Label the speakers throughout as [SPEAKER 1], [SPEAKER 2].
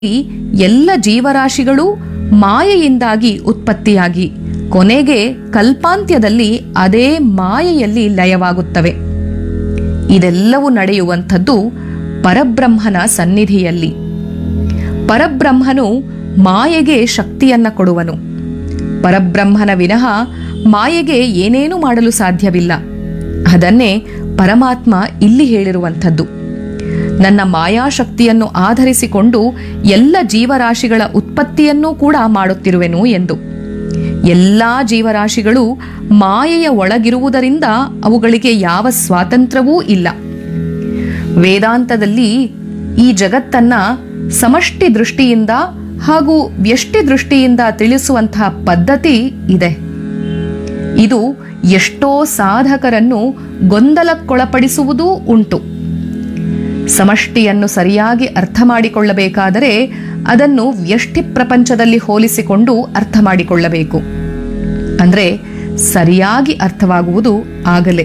[SPEAKER 1] ಈ ಎಲ್ಲ ಜೀವರಾಶಿಗಳು ಮಾಯೆಯಿಂದಾಗಿ ಉತ್ಪತ್ತಿಯಾಗಿ ಕೊನೆಗೆ ಕಲ್ಪಾಂತ್ಯದಲ್ಲಿ ಅದೇ ಮಾಯೆಯಲ್ಲಿ ಲಯವಾಗುತ್ತವೆ ಇದೆಲ್ಲವೂ ನಡೆಯುವಂಥದ್ದು ಪರಬ್ರಹ್ಮನ ಸನ್ನಿಧಿಯಲ್ಲಿ ಪರಬ್ರಹ್ಮನು ಮಾಯೆಗೆ ಶಕ್ತಿಯನ್ನ ಕೊಡುವನು ಪರಬ್ರಹ್ಮನ ವಿನಃ ಮಾಯೆಗೆ ಏನೇನೂ ಮಾಡಲು ಸಾಧ್ಯವಿಲ್ಲ ಅದನ್ನೇ ಪರಮಾತ್ಮ ಇಲ್ಲಿ ಹೇಳಿರುವಂಥದ್ದು ನನ್ನ ಮಾಯಾಶಕ್ತಿಯನ್ನು ಆಧರಿಸಿಕೊಂಡು ಎಲ್ಲ ಜೀವರಾಶಿಗಳ ಉತ್ಪತ್ತಿಯನ್ನೂ ಕೂಡ ಮಾಡುತ್ತಿರುವೆನು ಎಂದು ಎಲ್ಲಾ ಜೀವರಾಶಿಗಳು ಮಾಯೆಯ ಒಳಗಿರುವುದರಿಂದ ಅವುಗಳಿಗೆ ಯಾವ ಸ್ವಾತಂತ್ರ್ಯವೂ ಇಲ್ಲ ವೇದಾಂತದಲ್ಲಿ ಈ ಜಗತ್ತನ್ನ ಸಮಷ್ಟಿ ದೃಷ್ಟಿಯಿಂದ ಹಾಗೂ ವ್ಯಷ್ಟಿ ದೃಷ್ಟಿಯಿಂದ ತಿಳಿಸುವಂತಹ ಪದ್ಧತಿ ಇದೆ ಇದು ಎಷ್ಟೋ ಸಾಧಕರನ್ನು ಗೊಂದಲಕ್ಕೊಳಪಡಿಸುವುದೂ ಉಂಟು ಸಮಷ್ಟಿಯನ್ನು ಸರಿಯಾಗಿ ಅರ್ಥ ಮಾಡಿಕೊಳ್ಳಬೇಕಾದರೆ ಅದನ್ನು ವ್ಯಷ್ಟಿ ಪ್ರಪಂಚದಲ್ಲಿ ಹೋಲಿಸಿಕೊಂಡು ಅರ್ಥ ಮಾಡಿಕೊಳ್ಳಬೇಕು ಅಂದ್ರೆ ಸರಿಯಾಗಿ ಅರ್ಥವಾಗುವುದು ಆಗಲೇ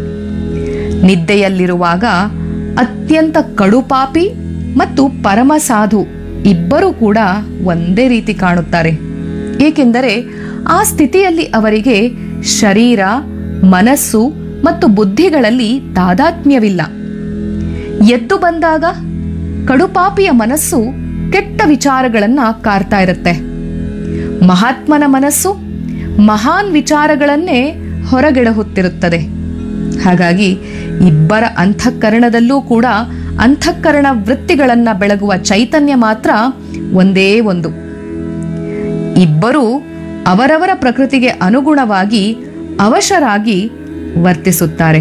[SPEAKER 1] ನಿದ್ದೆಯಲ್ಲಿರುವಾಗ ಅತ್ಯಂತ ಕಡುಪಾಪಿ ಮತ್ತು ಪರಮ ಸಾಧು ಇಬ್ಬರೂ ಕೂಡ ಒಂದೇ ರೀತಿ ಕಾಣುತ್ತಾರೆ ಏಕೆಂದರೆ ಆ ಸ್ಥಿತಿಯಲ್ಲಿ ಅವರಿಗೆ ಶರೀರ ಮನಸ್ಸು ಮತ್ತು ಬುದ್ಧಿಗಳಲ್ಲಿ ತಾದಾತ್ಮ್ಯವಿಲ್ಲ ಎದ್ದು ಬಂದಾಗ ಕಡುಪಾಪಿಯ ಮನಸ್ಸು ಕೆಟ್ಟ ವಿಚಾರಗಳನ್ನ ಕಾರ್ತಾ ಇರುತ್ತೆ ಮಹಾತ್ಮನ ಮನಸ್ಸು ಮಹಾನ್ ವಿಚಾರಗಳನ್ನೇ ಹೊರಗೆಡಹುತ್ತಿರುತ್ತದೆ ಹಾಗಾಗಿ ಇಬ್ಬರ ಅಂತಃಕರಣದಲ್ಲೂ ಕೂಡ ಅಂತಃಕರಣ ವೃತ್ತಿಗಳನ್ನ ಬೆಳಗುವ ಚೈತನ್ಯ ಮಾತ್ರ ಒಂದೇ ಒಂದು ಇಬ್ಬರೂ ಅವರವರ ಪ್ರಕೃತಿಗೆ ಅನುಗುಣವಾಗಿ ಅವಶರಾಗಿ ವರ್ತಿಸುತ್ತಾರೆ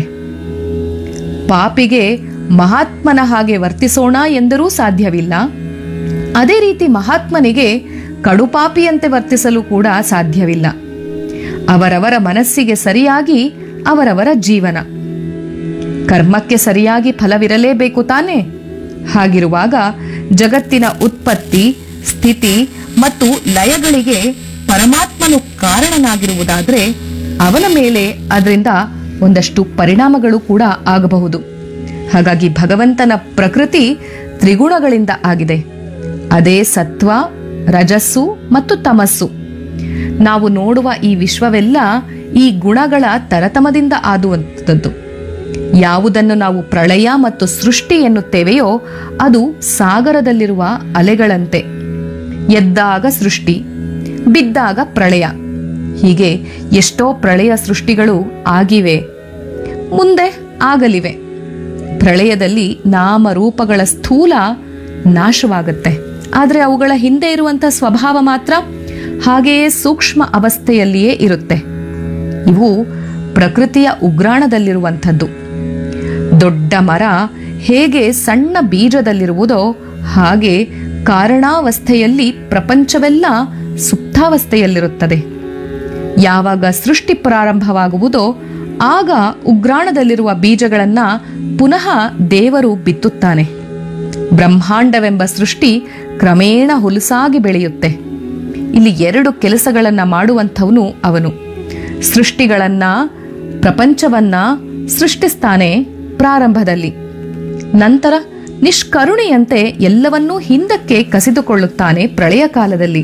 [SPEAKER 1] ಪಾಪಿಗೆ ಮಹಾತ್ಮನ ಹಾಗೆ ವರ್ತಿಸೋಣ ಎಂದರೂ ಸಾಧ್ಯವಿಲ್ಲ ಅದೇ ರೀತಿ ಮಹಾತ್ಮನಿಗೆ ಕಡುಪಾಪಿಯಂತೆ ವರ್ತಿಸಲು ಕೂಡ ಸಾಧ್ಯವಿಲ್ಲ ಅವರವರ ಮನಸ್ಸಿಗೆ ಸರಿಯಾಗಿ ಅವರವರ ಜೀವನ ಕರ್ಮಕ್ಕೆ ಸರಿಯಾಗಿ ಫಲವಿರಲೇಬೇಕು ತಾನೇ ಹಾಗಿರುವಾಗ ಜಗತ್ತಿನ ಉತ್ಪತ್ತಿ ಸ್ಥಿತಿ ಮತ್ತು ಲಯಗಳಿಗೆ ಪರಮಾತ್ಮನು ಕಾರಣನಾಗಿರುವುದಾದ್ರೆ ಅವನ ಮೇಲೆ ಅದರಿಂದ ಒಂದಷ್ಟು ಪರಿಣಾಮಗಳು ಕೂಡ ಆಗಬಹುದು ಹಾಗಾಗಿ ಭಗವಂತನ ಪ್ರಕೃತಿ ತ್ರಿಗುಣಗಳಿಂದ ಆಗಿದೆ ಅದೇ ಸತ್ವ ರಜಸ್ಸು ಮತ್ತು ತಮಸ್ಸು ನಾವು ನೋಡುವ ಈ ವಿಶ್ವವೆಲ್ಲ ಈ ಗುಣಗಳ ತರತಮದಿಂದ ಆದುವಂಥದ್ದು ಯಾವುದನ್ನು ನಾವು ಪ್ರಳಯ ಮತ್ತು ಸೃಷ್ಟಿ ಎನ್ನುತ್ತೇವೆಯೋ ಅದು ಸಾಗರದಲ್ಲಿರುವ ಅಲೆಗಳಂತೆ ಎದ್ದಾಗ ಸೃಷ್ಟಿ ಬಿದ್ದಾಗ ಪ್ರಳಯ ಹೀಗೆ ಎಷ್ಟೋ ಪ್ರಳಯ ಸೃಷ್ಟಿಗಳು ಆಗಿವೆ ಮುಂದೆ ಆಗಲಿವೆ ಪ್ರಳಯದಲ್ಲಿ ನಾಮರೂಪಗಳ ಸ್ಥೂಲ ನಾಶವಾಗುತ್ತೆ ಆದರೆ ಅವುಗಳ ಹಿಂದೆ ಇರುವಂಥ ಸ್ವಭಾವ ಮಾತ್ರ ಹಾಗೆಯೇ ಸೂಕ್ಷ್ಮ ಅವಸ್ಥೆಯಲ್ಲಿಯೇ ಇರುತ್ತೆ ಇವು ಪ್ರಕೃತಿಯ ಉಗ್ರಾಣದಲ್ಲಿರುವಂಥದ್ದು ದೊಡ್ಡ ಮರ ಹೇಗೆ ಸಣ್ಣ ಬೀಜದಲ್ಲಿರುವುದೋ ಹಾಗೆ ಕಾರಣಾವಸ್ಥೆಯಲ್ಲಿ ಪ್ರಪಂಚವೆಲ್ಲ ಸುಪ್ತಾವಸ್ಥೆಯಲ್ಲಿರುತ್ತದೆ ಯಾವಾಗ ಸೃಷ್ಟಿ ಪ್ರಾರಂಭವಾಗುವುದೋ ಆಗ ಉಗ್ರಾಣದಲ್ಲಿರುವ ಬೀಜಗಳನ್ನ ಪುನಃ ದೇವರು ಬಿತ್ತುತ್ತಾನೆ ಬ್ರಹ್ಮಾಂಡವೆಂಬ ಸೃಷ್ಟಿ ಕ್ರಮೇಣ ಹುಲಸಾಗಿ ಬೆಳೆಯುತ್ತೆ ಇಲ್ಲಿ ಎರಡು ಕೆಲಸಗಳನ್ನ ಮಾಡುವಂಥವನು ಅವನು ಸೃಷ್ಟಿಗಳನ್ನ ಪ್ರಪಂಚವನ್ನ ಸೃಷ್ಟಿಸ್ತಾನೆ ಪ್ರಾರಂಭದಲ್ಲಿ ನಂತರ ನಿಷ್ಕರುಣೆಯಂತೆ ಎಲ್ಲವನ್ನೂ ಹಿಂದಕ್ಕೆ ಕಸಿದುಕೊಳ್ಳುತ್ತಾನೆ ಪ್ರಳಯ ಕಾಲದಲ್ಲಿ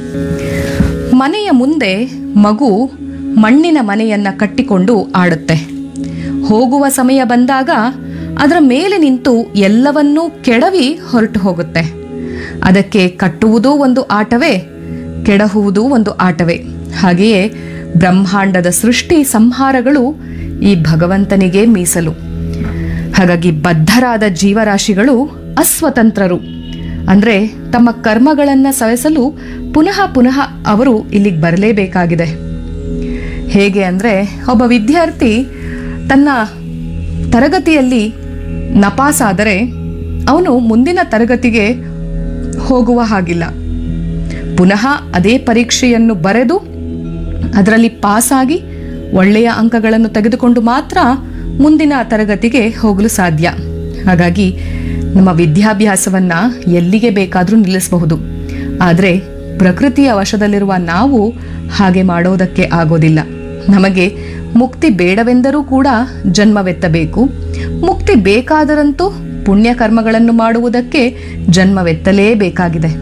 [SPEAKER 1] ಮನೆಯ ಮುಂದೆ ಮಗು ಮಣ್ಣಿನ ಮನೆಯನ್ನ ಕಟ್ಟಿಕೊಂಡು ಆಡುತ್ತೆ ಹೋಗುವ ಸಮಯ ಬಂದಾಗ ಅದರ ಮೇಲೆ ನಿಂತು ಎಲ್ಲವನ್ನೂ ಕೆಡವಿ ಹೊರಟು ಹೋಗುತ್ತೆ ಅದಕ್ಕೆ ಕಟ್ಟುವುದೂ ಒಂದು ಆಟವೇ ಕೆಡಹುವುದೂ ಒಂದು ಆಟವೇ ಹಾಗೆಯೇ ಬ್ರಹ್ಮಾಂಡದ ಸೃಷ್ಟಿ ಸಂಹಾರಗಳು ಈ ಭಗವಂತನಿಗೆ ಮೀಸಲು ಹಾಗಾಗಿ ಬದ್ಧರಾದ ಜೀವರಾಶಿಗಳು ಅಸ್ವತಂತ್ರರು ಅಂದ್ರೆ ತಮ್ಮ ಕರ್ಮಗಳನ್ನ ಸವೆಸಲು ಪುನಃ ಪುನಃ ಅವರು ಇಲ್ಲಿಗೆ ಬರಲೇಬೇಕಾಗಿದೆ ಹೇಗೆ ಅಂದ್ರೆ ಒಬ್ಬ ವಿದ್ಯಾರ್ಥಿ ತನ್ನ ತರಗತಿಯಲ್ಲಿ ನಪಾಸಾದರೆ ಅವನು ಮುಂದಿನ ತರಗತಿಗೆ ಹೋಗುವ ಹಾಗಿಲ್ಲ ಪುನಃ ಅದೇ ಪರೀಕ್ಷೆಯನ್ನು ಬರೆದು ಅದರಲ್ಲಿ ಪಾಸಾಗಿ ಒಳ್ಳೆಯ ಅಂಕಗಳನ್ನು ತೆಗೆದುಕೊಂಡು ಮಾತ್ರ ಮುಂದಿನ ತರಗತಿಗೆ ಹೋಗಲು ಸಾಧ್ಯ ಹಾಗಾಗಿ ನಮ್ಮ ವಿದ್ಯಾಭ್ಯಾಸವನ್ನ ಎಲ್ಲಿಗೆ ಬೇಕಾದರೂ ನಿಲ್ಲಿಸಬಹುದು ಆದರೆ ಪ್ರಕೃತಿಯ ವಶದಲ್ಲಿರುವ ನಾವು ಹಾಗೆ ಮಾಡೋದಕ್ಕೆ ಆಗೋದಿಲ್ಲ ನಮಗೆ ಮುಕ್ತಿ ಬೇಡವೆಂದರೂ ಕೂಡ ಜನ್ಮವೆತ್ತಬೇಕು ಮುಕ್ತಿ ಬೇಕಾದರಂತೂ ಪುಣ್ಯ ಕರ್ಮಗಳನ್ನು ಮಾಡುವುದಕ್ಕೆ ಜನ್ಮವೆತ್ತಲೇಬೇಕಾಗಿದೆ